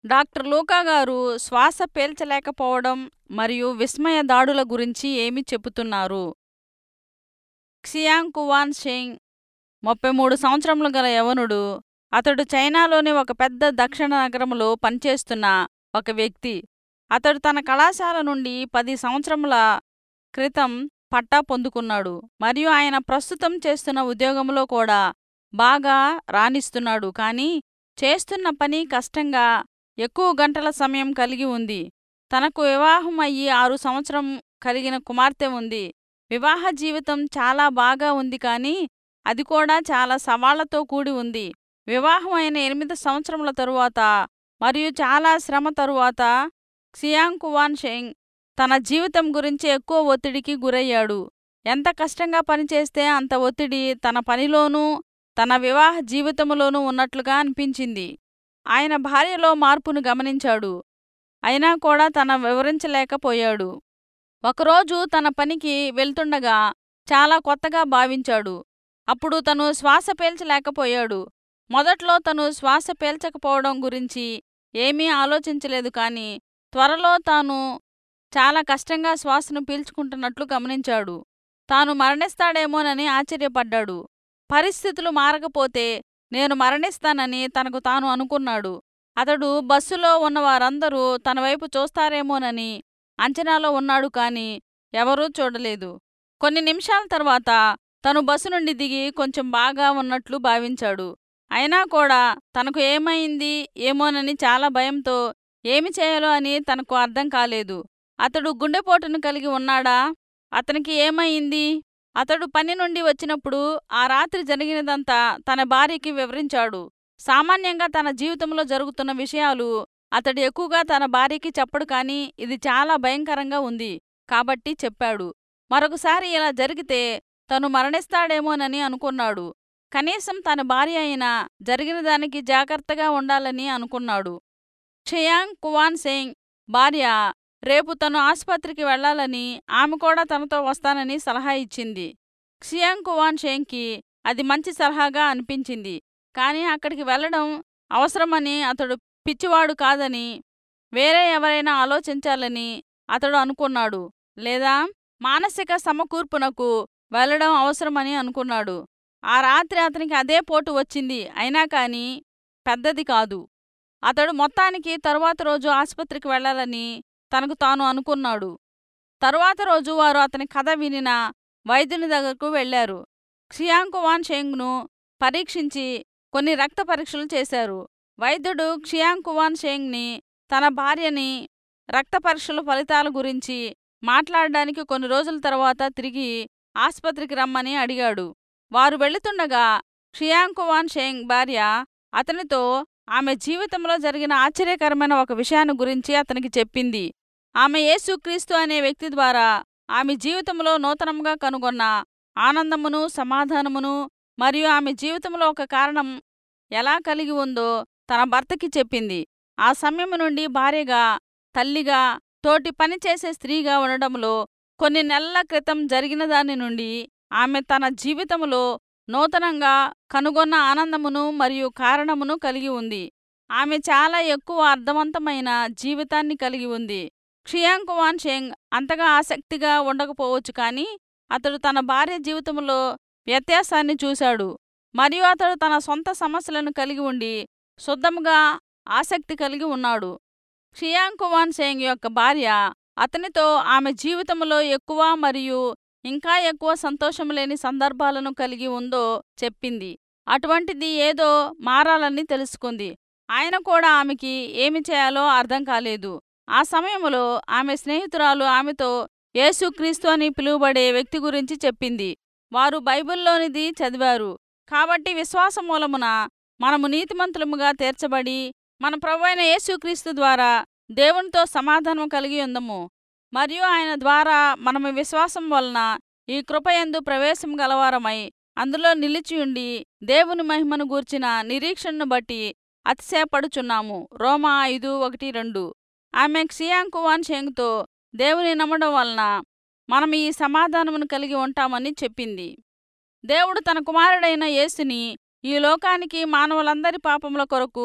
doctor లూకా గారు శ్వాస పీల్చలేకపోవడం మరియు విస్మయ దాడుల గురించి ఏమి చెబుతున్నారు క్సియాంగ్ కువాన్ షెంగ్ ముప్పై మూడు సంవత్సరములు గల యవనుడు అతడు చైనాలోని ఒక పెద్ద దక్షిణ నగరంలో పనిచేస్తున్న ఒక వ్యక్తి అతడు తన కళాశాల నుండి పది సంవత్సరముల క్రితం పట్టా పొందుకున్నాడు మరియు ఆయన ప్రస్తుతం చేస్తున్న ఉద్యోగంలో కూడా బాగా రాణిస్తున్నాడు కానీ చేస్తున్న పని కష్టంగా ఎక్కువ గంటల సమయం కలిగి ఉంది తనకు వివాహం అయ్యి ఆరు సంవత్సరం కలిగిన కుమార్తె ఉంది వివాహ జీవితం చాలా బాగా ఉంది కానీ అది కూడా చాలా సవాళ్లతో కూడి ఉంది వివాహం అయిన ఎనిమిది సంవత్సరముల తరువాత మరియు చాలా శ్రమ తరువాత క్సియాంగ్ కువాన్ షెంగ్ తన జీవితం గురించి ఎక్కువ ఒత్తిడికి గురయ్యాడు ఎంత కష్టంగా పనిచేస్తే అంత ఒత్తిడి తన పనిలోనూ తన వివాహ జీవితంలోనూ ఉన్నట్లుగా అనిపించింది ఆయన భార్యలో మార్పును గమనించాడు అయినా కూడా తన వివరించలేకపోయాడు ఒకరోజు తన పనికి వెళ్తుండగా చాలా కొత్తగా భావించాడు అప్పుడు తను శ్వాస పీల్చలేకపోయాడు మొదట్లో తను శ్వాస పీల్చకపోవడం గురించి ఏమీ ఆలోచించలేదు కాని త్వరలో తాను చాలా కష్టంగా శ్వాసను పీల్చుకుంటున్నట్లు గమనించాడు తాను మరణిస్తాడేమోనని ఆశ్చర్యపడ్డాడు పరిస్థితులు మారకపోతే నేను మరణిస్తానని తనకు తాను అనుకున్నాడు అతడు బస్సులో ఉన్న వారందరూ తన వైపు చూస్తారేమోనని అంచనాలో ఉన్నాడు కాని ఎవరూ చూడలేదు కొన్ని నిమిషాల తర్వాత తను బస్సు నుండి దిగి కొంచెం బాగా ఉన్నట్లు భావించాడు అయినా కూడా తనకు ఏమైంది ఏమోనని చాలా భయంతో ఏమి చేయాలో అని తనకు అర్థం కాలేదు అతడు గుండెపోటును కలిగి ఉన్నాడా అతనికి ఏమైంది అతడు పని నుండి వచ్చినప్పుడు ఆ రాత్రి జరిగినదంతా తన భార్యకి వివరించాడు సామాన్యంగా తన జీవితంలో జరుగుతున్న విషయాలు అతడు ఎక్కువగా తన భార్యకి చెప్పడు కాని ఇది చాలా భయంకరంగా ఉంది కాబట్టి చెప్పాడు మరొకసారి ఇలా జరిగితే తను మరణిస్తాడేమోనని అనుకున్నాడు కనీసం తన భార్య అయినా జరిగిన దానికి జాగ్రత్తగా ఉండాలని అనుకున్నాడు షియాంగ్ కువాన్ సింగ్ భార్య రేపు తను ఆసుపత్రికి వెళ్లాలని ఆమె కూడా తనతో వస్తానని సలహా ఇచ్చింది క్షియాంగ్ కువాన్ షేంగ్కి అది మంచి సలహాగా అనిపించింది కానీ అక్కడికి వెళ్లడం అవసరమని అతడు పిచ్చివాడు కాదని వేరే ఎవరైనా ఆలోచించాలని అతడు అనుకున్నాడు లేదా మానసిక సమకూర్పునకు వెళ్లడం అవసరమని అనుకున్నాడు ఆ రాత్రి అతనికి అదే పోటు వచ్చింది అయినా కాని పెద్దది కాదు అతడు మొత్తానికి తరువాత రోజు ఆసుపత్రికి వెళ్లాలని తనకు తాను అనుకున్నాడు తరువాత రోజు వారు అతని కథ వినిన వైద్యుని దగ్గరకు వెళ్లారు క్షియాంకువాన్ షేంగ్ను పరీక్షించి కొన్ని రక్త పరీక్షలు చేశారు వైద్యుడు క్షియాంకువాన్ షేంగ్ని తన భార్యని రక్త పరీక్షల ఫలితాల గురించి మాట్లాడడానికి కొన్ని రోజుల తర్వాత తిరిగి ఆసుపత్రికి రమ్మని అడిగాడు వారు వెళుతుండగా షియాంకువాన్ షేంగ్ భార్య అతనితో ఆమె జీవితంలో జరిగిన ఆశ్చర్యకరమైన ఒక విషయాన్ని గురించి అతనికి చెప్పింది ఆమె యేసుక్రీస్తు అనే వ్యక్తి ద్వారా ఆమె జీవితంలో నూతనంగా కనుగొన్న ఆనందమును సమాధానమును మరియు ఆమె జీవితంలో ఒక కారణం ఎలా కలిగి ఉందో తన భర్తకి చెప్పింది ఆ సమయం నుండి భార్యగా తల్లిగా తోటి పనిచేసే స్త్రీగా ఉండడంలో కొన్ని నెలల క్రితం జరిగిన దాని నుండి ఆమె తన జీవితంలో నూతనంగా కనుగొన్న ఆనందమును మరియు కారణమును కలిగి ఉంది ఆమె చాలా ఎక్కువ అర్థవంతమైన జీవితాన్ని కలిగి ఉంది క్షియాంకువాన్ షెంగ్ అంతగా ఆసక్తిగా ఉండకపోవచ్చు కానీ అతడు తన భార్య జీవితంలో వ్యత్యాసాన్ని చూశాడు మరియు అతడు తన సొంత సమస్యలను కలిగి ఉండి శుద్ధంగా ఆసక్తి కలిగి ఉన్నాడు షియాంకువాన్ షెంగ్ యొక్క భార్య అతనితో ఆమె జీవితంలో ఎక్కువ మరియు ఇంకా ఎక్కువ సంతోషం లేని సందర్భాలను కలిగి ఉందో చెప్పింది అటువంటిది ఏదో మారాలని తెలుసుకుంది ఆయన కూడా ఆమెకి ఏమి చేయాలో అర్థం కాలేదు ఆ సమయంలో ఆమె స్నేహితురాలు ఆమెతో యేసుక్రీస్తు అని పిలువబడే వ్యక్తి గురించి చెప్పింది వారు బైబిల్లోనిది చదివారు కాబట్టి విశ్వాసం మూలమున మనము నీతిమంతులముగా తీర్చబడి మన ప్రభువైన యేసుక్రీస్తు ద్వారా దేవునితో సమాధానం కలిగి ఉందము మరియు ఆయన ద్వారా మనము విశ్వాసం వలన ఈ కృపయందు ప్రవేశం గలవారమై అందులో నిలిచియుండి దేవుని మహిమను గూర్చిన నిరీక్షణను బట్టి అతిశయపడుచున్నాము రోమా ఐదు ఒకటి రెండు ఆమె క్షియాంకువాన్ షేంగ్తో దేవుని నమ్మడం వలన మనం ఈ సమాధానమును కలిగి ఉంటామని చెప్పింది దేవుడు తన కుమారుడైన యేసుని ఈ లోకానికి మానవులందరి పాపముల కొరకు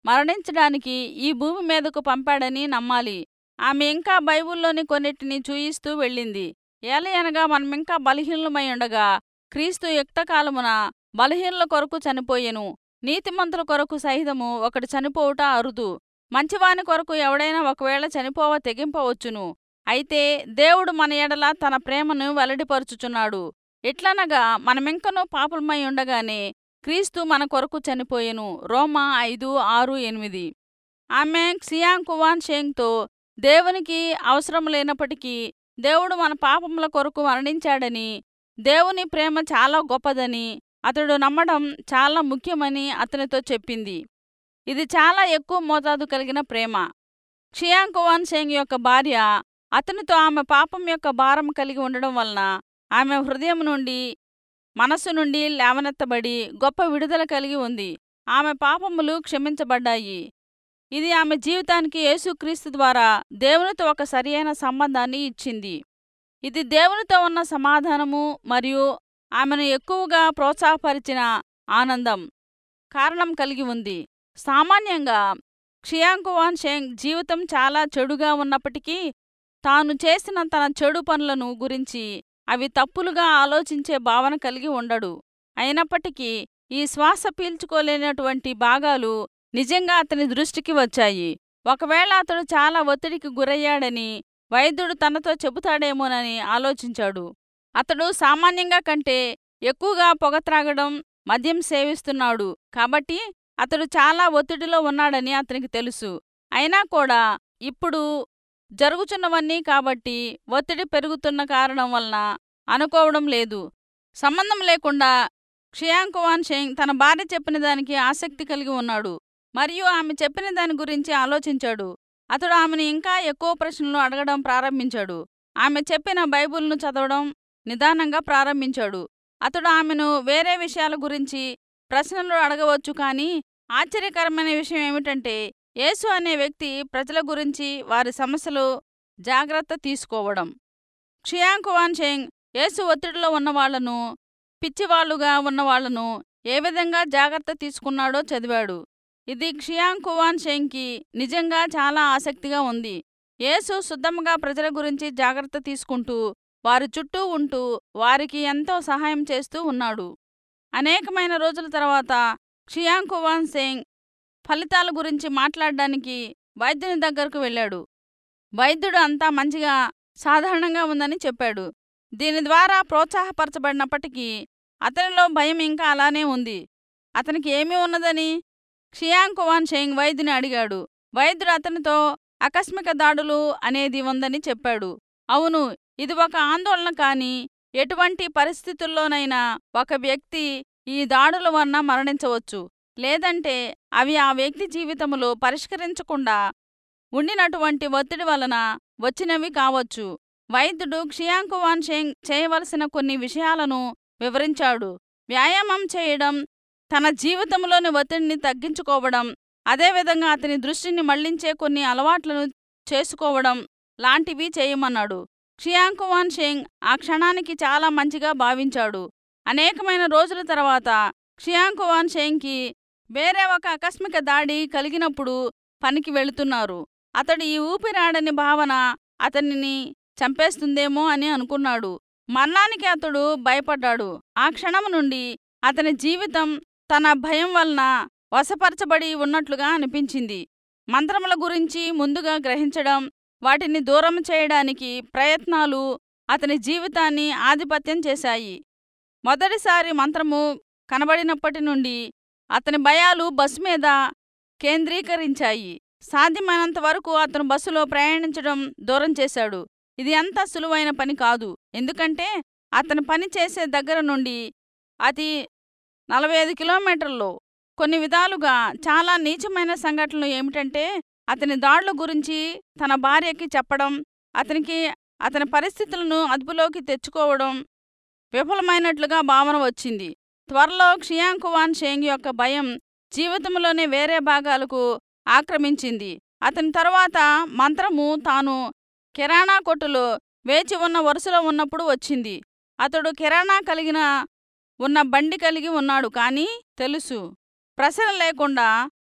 మరణించడానికి ఈ భూమి మీదకు పంపాడని నమ్మాలి ఆమె ఇంకా బైబిల్లోని కొన్నిటిని చూయిస్తూ వెళ్ళింది ఏలయనగా మనమింకా బలహీనమై ఉండగా క్రీస్తు యుక్తకాలమున బలహీనుల కొరకు చనిపోయెను నీతిమంతుల కొరకు సహితము ఒకడు చనిపోవుట అరుదు మంచివాని కొరకు ఎవడైనా ఒకవేళ చనిపోవ తెగింపవచ్చును అయితే దేవుడు మన ఎడల తన ప్రేమను వెల్లడిపరుచుచున్నాడు ఎట్లనగా మనమింకనూ పాపులమై ఉండగానే క్రీస్తు మన కొరకు చనిపోయెను రోమా ఐదు ఆరు ఎనిమిది ఆమె క్సియాంగ్ కువాన్ షేంగ్తో దేవునికి అవసరం లేనప్పటికీ దేవుడు మన పాపముల కొరకు మరణించాడని దేవుని ప్రేమ చాలా గొప్పదని అతడు నమ్మడం చాలా ముఖ్యమని అతనితో చెప్పింది ఇది చాలా ఎక్కువ మోతాదు కలిగిన ప్రేమ షియాంగ్ కువాన్ షేంగ్ యొక్క భార్య అతనితో ఆమె పాపం యొక్క భారం కలిగి ఉండడం వలన ఆమె హృదయం నుండి మనస్సు నుండి లేవనెత్తబడి గొప్ప విడుదల కలిగి ఉంది ఆమె పాపములు క్షమించబడ్డాయి ఇది ఆమె జీవితానికి యేసుక్రీస్తు ద్వారా దేవునితో ఒక సరియైన సంబంధాన్ని ఇచ్చింది ఇది దేవునితో ఉన్న సమాధానము మరియు ఆమెను ఎక్కువగా ప్రోత్సాహపరిచిన ఆనందం కారణం కలిగి ఉంది సామాన్యంగా క్షియాంకువాన్ షేంగ్ జీవితం చాలా చెడుగా ఉన్నప్పటికీ తాను చేసిన తన చెడు పనులను గురించి అవి తప్పులుగా ఆలోచించే భావన కలిగి ఉండడు అయినప్పటికీ ఈ శ్వాస పీల్చుకోలేనటువంటి భాగాలు నిజంగా అతని దృష్టికి వచ్చాయి ఒకవేళ అతడు చాలా ఒత్తిడికి గురయ్యాడని వైద్యుడు తనతో చెబుతాడేమోనని ఆలోచించాడు అతడు సామాన్యంగా కంటే ఎక్కువగా పొగ త్రాగడం మద్యం సేవిస్తున్నాడు కాబట్టి అతడు చాలా ఒత్తిడిలో ఉన్నాడని అతనికి తెలుసు అయినా కూడా ఇప్పుడు జరుగుచున్నవన్నీ కాబట్టి ఒత్తిడి పెరుగుతున్న కారణం వలన అనుకోవడం లేదు సంబంధం లేకుండా క్షియాంకువాన్ షేంగ్ తన భార్య చెప్పిన దానికి ఆసక్తి కలిగి ఉన్నాడు మరియు ఆమె చెప్పిన దాని గురించి ఆలోచించాడు అతడు ఆమెను ఇంకా ఎక్కువ ప్రశ్నలు అడగడం ప్రారంభించాడు ఆమె చెప్పిన బైబిల్ను చదవడం నిదానంగా ప్రారంభించాడు అతడు ఆమెను వేరే విషయాల గురించి ప్రశ్నలు అడగవచ్చు కానీ ఆశ్చర్యకరమైన విషయం ఏమిటంటే యేసు అనే వ్యక్తి ప్రజల గురించి వారి సమస్యలు జాగ్రత్త తీసుకోవడం క్షియాంకువాన్ షేంగ్ యేసు ఒత్తిడిలో ఉన్నవాళ్లను పిచ్చివాళ్లుగా ఉన్నవాళ్లను ఏ విధంగా జాగ్రత్త తీసుకున్నాడో చదివాడు ఇది క్షియాంకువాన్ షేంగ్కి నిజంగా చాలా ఆసక్తిగా ఉంది యేసు శుద్ధముగా ప్రజల గురించి జాగ్రత్త తీసుకుంటూ వారి చుట్టూ ఉంటూ వారికి ఎంతో సహాయం చేస్తూ ఉన్నాడు అనేకమైన రోజుల తర్వాత క్షియాంకువాన్ సింగ్ ఫలితాల గురించి మాట్లాడడానికి వైద్యుని దగ్గరకు వెళ్ళాడు వైద్యుడు అంతా మంచిగా సాధారణంగా ఉందని చెప్పాడు దీని ద్వారా ప్రోత్సాహపరచబడినప్పటికీ అతనిలో భయం ఇంకా అలానే ఉంది అతనికి ఏమీ ఉన్నదని క్షియాంకువాన్ షేంగ్ వైద్యుని అడిగాడు వైద్యుడు అతనితో ఆకస్మిక దాడులు అనేది ఉందని చెప్పాడు అవును ఇది ఒక ఆందోళన కాని ఎటువంటి పరిస్థితుల్లోనైనా ఒక వ్యక్తి ఈ దాడుల వలన మరణించవచ్చు లేదంటే అవి ఆ వ్యక్తి జీవితములో పరిష్కరించకుండా ఉండినటువంటి ఒత్తిడి వలన వచ్చినవి కావచ్చు వైద్యుడు క్షియాంకువాన్ షేంగ్ చేయవలసిన కొన్ని విషయాలను వివరించాడు వ్యాయామం చేయడం తన జీవితంలోని ఒత్తిడిని తగ్గించుకోవడం అదేవిధంగా అతని దృష్టిని మళ్లించే కొన్ని అలవాట్లను చేసుకోవడం లాంటివి చేయమన్నాడు క్షియాంకువాన్ షేంగ్ ఆ క్షణానికి చాలా మంచిగా భావించాడు అనేకమైన రోజుల తర్వాత క్షియాంకువాన్ షేంగ్కి వేరే ఒక ఆకస్మిక దాడి కలిగినప్పుడు పనికి వెళుతున్నారు అతడు ఈ ఊపిరాడని భావన అతనిని చంపేస్తుందేమో అని అనుకున్నాడు మరణానికి అతడు భయపడ్డాడు ఆ క్షణం నుండి అతని జీవితం తన భయం వలన వశపరచబడి ఉన్నట్లుగా అనిపించింది మంత్రముల గురించి ముందుగా గ్రహించడం వాటిని దూరం చేయడానికి ప్రయత్నాలు అతని జీవితాన్ని ఆధిపత్యం చేశాయి మొదటిసారి మంత్రము కనబడినప్పటి నుండి అతని భయాలు బస్సు మీద కేంద్రీకరించాయి సాధ్యమైనంత వరకు అతను బస్సులో ప్రయాణించడం దూరం చేశాడు ఇది అంత సులువైన పని కాదు ఎందుకంటే అతను పని చేసే దగ్గర నుండి అది నలభై ఐదు కిలోమీటర్లు కొన్ని విధాలుగా చాలా నీచమైన సంఘటనలు ఏమిటంటే అతని దాడుల గురించి తన భార్యకి చెప్పడం అతనికి అతని పరిస్థితులను అదుపులోకి తెచ్చుకోవడం విఫలమైనట్లుగా భావన వచ్చింది త్వరలో క్షియాంకువాన్ షేంగ్ యొక్క భయం జీవితంలోని వేరే భాగాలకు ఆక్రమించింది అతని తరువాత మంత్రము తాను కిరాణా కొట్టులో వేచి ఉన్న వరుసలో ఉన్నప్పుడు వచ్చింది అతడు కిరాణా కలిగిన ఉన్న బండి కలిగి ఉన్నాడు కానీ తెలుసు ప్రశ్న లేకుండా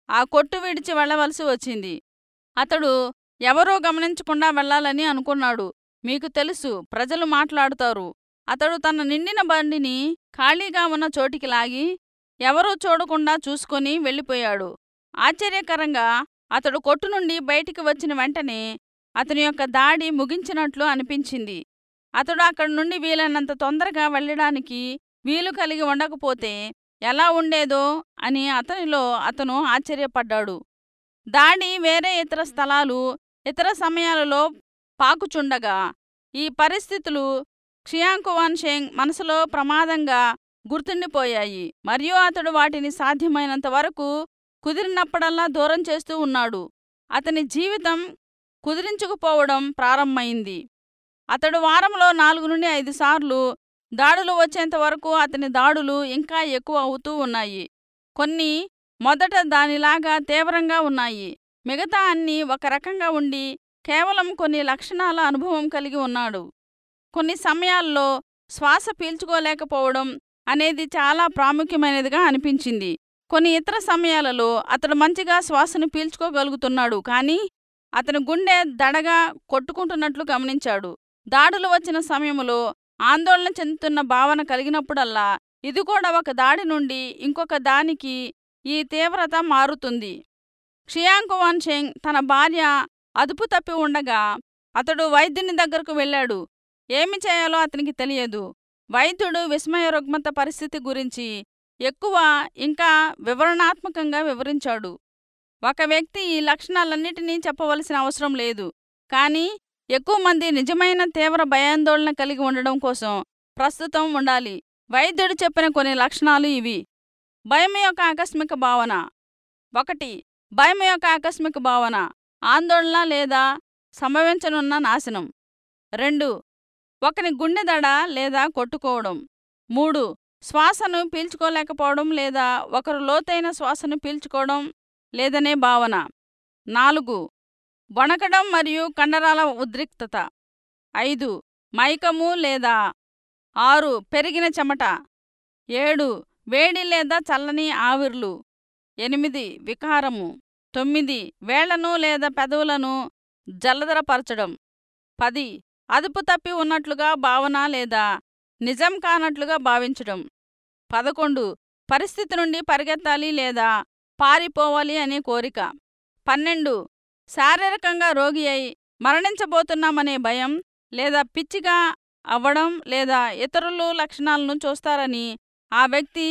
ఆ కొట్టు విడిచి వెళ్ళవలసి వచ్చింది అతడు ఎవరూ గమనించకుండా వెళ్ళాలని అనుకున్నాడు మీకు తెలుసు ప్రజలు మాట్లాడుతారు అతడు తన నిండిన బండిని ఖాళీగా ఉన్న చోటికి లాగి ఎవరూ చూడకుండా చూసుకొని వెళ్ళిపోయాడు ఆశ్చర్యకరంగా అతడు కొట్టు నుండి బయటికి వచ్చిన వెంటనే అతని యొక్క దాడి ముగించినట్లు అనిపించింది అతడు అక్కడి నుండి వీలైనంత తొందరగా వెళ్ళడానికి వీలు కలిగి ఉండకపోతే ఎలా ఉండేదో అని అతనిలో అతను ఆశ్చర్యపడ్డాడు దాడి వేరే ఇతర స్థలాలు ఇతర సమయాలలో పాకుచుండగా ఈ పరిస్థితులు క్షియాంకువాన్ షేంగ్ మనసులో ప్రమాదంగా గుర్తుండిపోయాయి మరియు అతడు వాటిని సాధ్యమైనంత వరకు కుదిరినప్పుడల్లా దూరం చేస్తూ ఉన్నాడు అతని జీవితం కుదిరించుకుపోవడం ప్రారంభమైంది అతడు వారంలో నాలుగు నుండి ఐదు సార్లు దాడులు వచ్చేంత వరకు అతని దాడులు ఇంకా ఎక్కువ అవుతూ ఉన్నాయి కొన్ని మొదట దానిలాగా తీవ్రంగా ఉన్నాయి మిగతా అన్నీ ఒక రకంగా ఉండి కేవలం కొన్ని లక్షణాల అనుభవం కలిగి ఉన్నాడు కొన్ని సమయాల్లో శ్వాస పీల్చుకోలేకపోవడం అనేది చాలా ప్రాముఖ్యమైనదిగా అనిపించింది కొన్ని ఇతర సమయాలలో అతడు మంచిగా శ్వాసను పీల్చుకోగలుగుతున్నాడు కానీ అతని గుండె దడగా కొట్టుకుంటున్నట్లు గమనించాడు దాడులు వచ్చిన సమయంలో ఆందోళన చెందుతున్న భావన కలిగినప్పుడల్లా ఇది కూడా ఒక దాడి నుండి ఇంకొక దానికి ఈ తీవ్రత మారుతుంది షియాంకువాన్ షెంగ్ తన భార్య అదుపు తప్పి ఉండగా అతడు వైద్యుని దగ్గరకు వెళ్ళాడు ఏమి చేయాలో అతనికి తెలియదు వైద్యుడు విస్మయ రుగ్మత పరిస్థితి గురించి ఎక్కువ ఇంకా వివరణాత్మకంగా వివరించాడు ఒక వ్యక్తి ఈ లక్షణాలన్నిటినీ చెప్పవలసిన అవసరం లేదు కానీ ఎక్కువ మంది నిజమైన తీవ్ర భయాందోళన కలిగి ఉండడం కోసం ప్రస్తుతం ఉండాలి వైద్యుడు చెప్పిన కొన్ని లక్షణాలు ఇవి భయం యొక్క ఆకస్మిక భావన ఒకటి భయం యొక్క ఆకస్మిక భావన ఆందోళన లేదా సంభవించనున్న నాశనం రెండు ఒకని గుండె దడ లేదా కొట్టుకోవడం మూడు శ్వాసను పీల్చుకోలేకపోవడం లేదా ఒకరు లోతైన శ్వాసను పీల్చుకోవడం లేదనే భావన నాలుగు వణకడం మరియు కండరాల ఉద్రిక్తత ఐదు మైకము లేదా ఆరు పెరిగిన చెమట ఏడు వేడి లేదా చల్లని ఆవిర్లు ఎనిమిది వికారము తొమ్మిది వేళ్లను లేదా పెదవులను జలధరపరచడం పది అదుపు తప్పి ఉన్నట్లుగా భావన లేదా నిజం కానట్లుగా భావించడం పదకొండు పరిస్థితి నుండి పరిగెత్తాలి లేదా పారిపోవాలి అనే కోరిక పన్నెండు శారీరకంగా రోగి అయి మరణించబోతున్నామనే భయం లేదా పిచ్చిగా అవ్వడం లేదా ఇతరులు లక్షణాలను చూస్తారని ఆ వ్యక్తి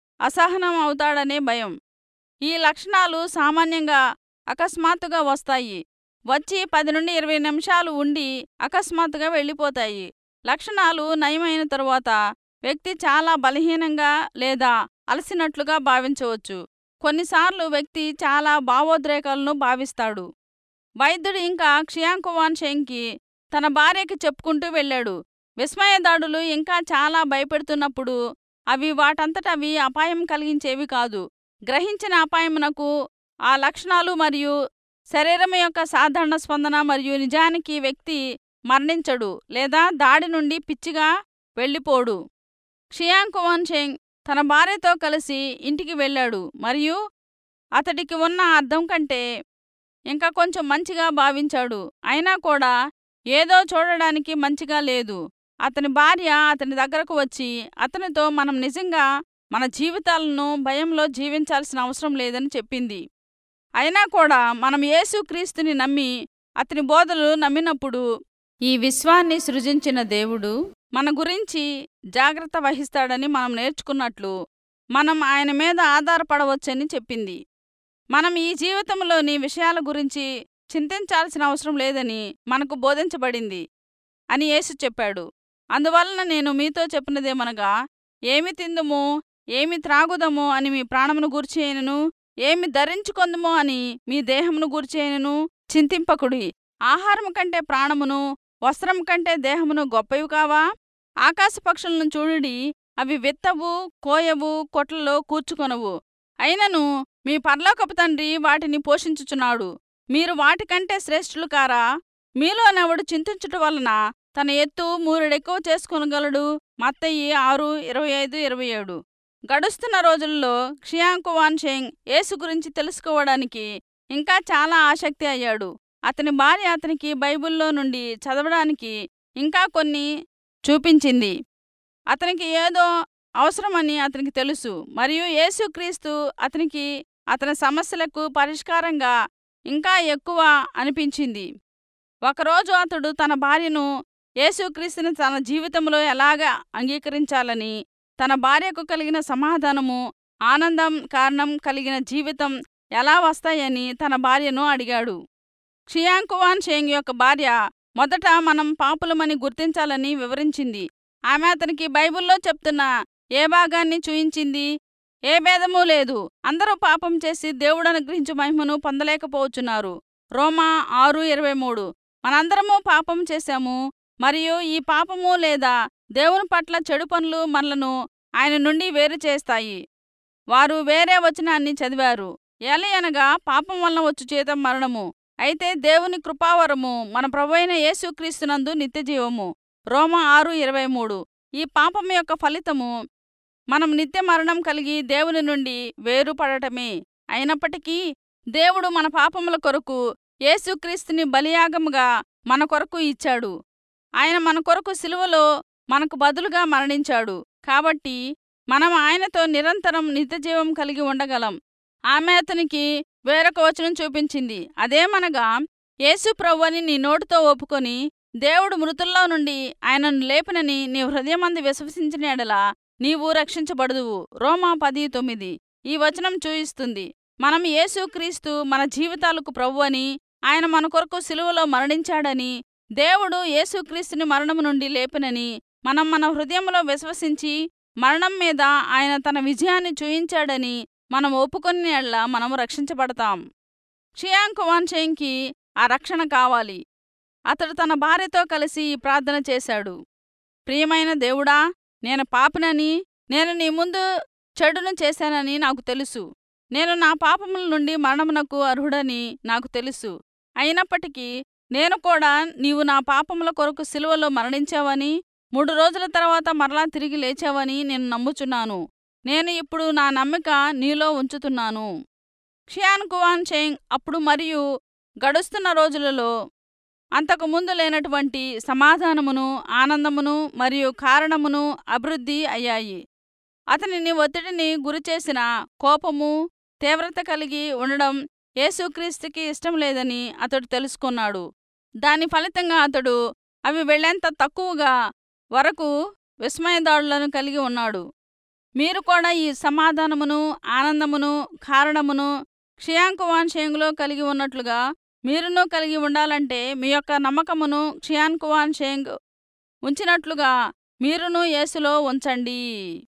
అసహనం అవుతాడనే భయం ఈ లక్షణాలు సామాన్యంగా అకస్మాత్తుగా వస్తాయి వచ్చి పది నుండి ఇరవై నిమిషాలు ఉండి అకస్మాత్తుగా వెళ్ళిపోతాయి లక్షణాలు నయమైన తరువాత వ్యక్తి చాలా బలహీనంగా లేదా అలసినట్లుగా భావించవచ్చు కొన్నిసార్లు వ్యక్తి చాలా భావోద్రేకాలను భావిస్తాడు వైద్యుడు ఇంకా క్షియాంకువాన్ షెంకి తన భార్యకి చెప్పుకుంటూ వెళ్ళాడు విస్మయ దాడులు ఇంకా చాలా భయపెడుతున్నప్పుడు అవి వాటంతట అవి అపాయం కలిగించేవి కాదు గ్రహించిన అపాయమునకు ఆ లక్షణాలు మరియు శరీరం యొక్క సాధారణ స్పందన మరియు నిజానికి వ్యక్తి మరణించడు లేదా దాడి నుండి పిచ్చిగా వెళ్ళిపోడు షియాంకువాన్ షెంగ్ తన భార్యతో కలిసి ఇంటికి వెళ్ళాడు మరియు అతడికి ఉన్న అర్థం కంటే ఇంకా కొంచెం మంచిగా భావించాడు అయినా కూడా ఏదో చూడడానికి మంచిగా లేదు అతని భార్య అతని దగ్గరకు వచ్చి అతనితో మనం నిజంగా మన జీవితాలను భయంలో జీవించాల్సిన అవసరం లేదని చెప్పింది అయినా కూడా మనం యేసుక్రీస్తుని నమ్మి అతని బోధలు నమ్మినప్పుడు ఈ విశ్వాన్ని సృజించిన దేవుడు మన గురించి జాగ్రత్త వహిస్తాడని మనం నేర్చుకున్నట్లు మనం ఆయన మీద ఆధారపడవచ్చని చెప్పింది మనం ఈ జీవితంలోని విషయాల గురించి చింతించాల్సిన అవసరం లేదని మనకు బోధించబడింది అని యేసు చెప్పాడు అందువలన నేను మీతో చెప్పినదేమనగా ఏమి తిందుము ఏమి త్రాగుదము అని మీ ప్రాణమును గూర్చేయనను ఏమి ధరించుకొందుమో అని మీ దేహమును గూర్చేయనను చింతింపకుడి ఆహారము కంటే ప్రాణమును వస్త్రం కంటే దేహమును గొప్పవి కావా ఆకాశ పక్షులను చూడుడి అవి విత్తవు కోయవు కొట్లలో కూర్చుకొనవు అయినను మీ పర్లోకపు తండ్రి వాటిని పోషించుచున్నాడు మీరు వాటికంటే శ్రేష్ఠులు కారా మీలోనెవడు చింతించుట వలన తన ఎత్తు మూరెడెక్కువ చేసుకొనగలడు మత్తయి ఆరు ఇరవై ఐదు ఇరవై ఏడు గడుస్తున్న రోజుల్లో క్షియాంకువాన్ షేంగ్ యేసు గురించి తెలుసుకోవడానికి ఇంకా చాలా ఆసక్తి అయ్యాడు అతని భార్య అతనికి బైబిల్లో నుండి చదవడానికి ఇంకా కొన్ని చూపించింది అతనికి ఏదో అవసరమని అతనికి తెలుసు మరియు యేసుక్రీస్తు అతనికి అతని సమస్యలకు పరిష్కారంగా ఇంకా ఎక్కువ అనిపించింది ఒకరోజు అతడు తన భార్యను యేసుక్రీస్తుని తన జీవితంలో ఎలాగ అంగీకరించాలని తన భార్యకు కలిగిన సమాధానము ఆనందం కారణం కలిగిన జీవితం ఎలా వస్తాయని తన భార్యను అడిగాడు షియాంకువాన్ షేంగ్ యొక్క భార్య మొదట మనం పాపులమని గుర్తించాలని వివరించింది ఆమె అతనికి బైబిల్లో చెప్తున్న ఏ భాగాన్ని చూయించింది ఏ భేదమూ లేదు అందరూ పాపం చేసి దేవుడు అనుగ్రహించు మహిమను పొందలేకపోవచ్చున్నారు రోమా ఆరు ఇరవై మూడు మనందరము పాపం చేశాము మరియు ఈ పాపము లేదా దేవుని పట్ల చెడు పనులు మనలను ఆయన నుండి వేరు చేస్తాయి వారు వేరే వచనాన్ని చదివారు ఎలయనగా పాపం వలన వచ్చు జీతం మరణము అయితే దేవుని కృపావరము మన ప్రభువైన యేసుక్రీస్తునందు నిత్యజీవము రోమ ఆరు ఇరవై మూడు ఈ పాపం యొక్క ఫలితము మనం నిత్య మరణం కలిగి దేవుని నుండి వేరుపడటమే అయినప్పటికీ దేవుడు మన పాపముల కొరకు యేసుక్రీస్తుని బలియాగముగా మన కొరకు ఇచ్చాడు ఆయన మన కొరకు సిలువలో మనకు బదులుగా మరణించాడు కాబట్టి మనం ఆయనతో నిరంతరం నిత్యజీవం కలిగి ఉండగలం ఆమె అతనికి వేరొక వచనం చూపించింది అదేమనగా యేసు ప్రభువని నీ నోటితో ఒప్పుకొని దేవుడు మృతుల్లో నుండి ఆయనను లేపినని నీ హృదయమంది విశ్వసించిన ఎడలా నీవు రక్షించబడుదువు రోమా పది తొమ్మిది ఈ వచనం చూయిస్తుంది మనం యేసుక్రీస్తు మన జీవితాలకు ప్రభు అని ఆయన మన కొరకు సిలువలో మరణించాడని దేవుడు యేసుక్రీస్తుని మరణము నుండి లేపినని మనం మన హృదయంలో విశ్వసించి మరణం మీద ఆయన తన విజయాన్ని చూయించాడని మనం ఒప్పుకొని ఎళ్ళ మనము రక్షించబడతాం షియాంగ్ కువాన్ షేంగ్కి ఆ రక్షణ కావాలి అతడు తన భార్యతో కలిసి ఈ ప్రార్థన చేశాడు ప్రియమైన దేవుడా నేను పాపినని నేను నీ ముందు చెడును చేశానని నాకు తెలుసు నేను నా పాపముల నుండి మరణమునకు అర్హుడని నాకు తెలుసు అయినప్పటికీ నేను కూడా నీవు నా పాపముల కొరకు సిలువలో మరణించావని మూడు రోజుల తర్వాత మరలా తిరిగి లేచావని నేను నమ్ముచున్నాను నేను ఇప్పుడు నా నమ్మిక నీలో ఉంచుతున్నాను షియాన్ కువాన్ చెంగ్ అప్పుడు మరియు గడుస్తున్న రోజులలో అంతకుముందు లేనటువంటి సమాధానమును ఆనందమును మరియు కారణమును అభివృద్ధి అయ్యాయి అతనిని ఒత్తిడిని గురిచేసిన కోపము తీవ్రత కలిగి ఉండడం యేసుక్రీస్తుకి ఇష్టం లేదని అతడు తెలుసుకున్నాడు దాని ఫలితంగా అతడు అవి వెళ్లేంత తక్కువగా వరకు విస్మయదాడులను కలిగి ఉన్నాడు మీరు కూడా ఈ సమాధానమును ఆనందమును కారణమును క్షియాంకువాన్ షేంగులో కలిగి ఉన్నట్లుగా మీరును కలిగి ఉండాలంటే మీ యొక్క నమ్మకమును క్షియాన్కువాన్ షేంగ్ ఉంచినట్లుగా మీరును యేసులో ఉంచండి